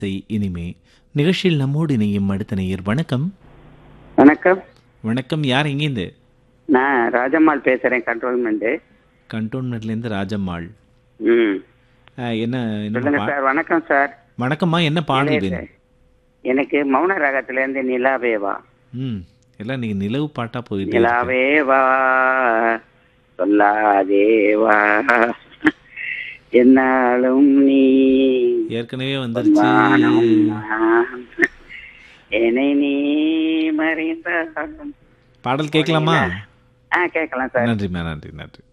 இசை இனிமே நிகழ்ச்சியில் நம்மோடு இணையும் அடுத்த நேயர் வணக்கம் வணக்கம் வணக்கம் யார் எங்கேருந்து நான் ராஜம்மாள் பேசுறேன் கண்ட்ரோல்மெண்ட் கண்டோன்மெண்ட்லேருந்து ராஜம்மாள் ம் அஹ், என்ன என்ன சொல்லுங்க பா- சார் வணக்கம் சார் வணக்கம்மா என்ன பாடல் எனக்கு- வேணும் எனக்கு மௌன ராகத்துல இருந்து நிலாவேவா ம் எல்லாம் நீங்க நிலவு பாட்டா போயிட்டு இருக்கு. நிலாவேவா சொல்லாதேவா என்னாலும் நீ ஏற்கனவே வந்துருச்சு வானம் நான். என்னை நீ மறைந்தாலும் பாடல் கேட்கலாமா ஆ கேட்கலாம் சார் நன்றிம்மா நன்றி நன்றி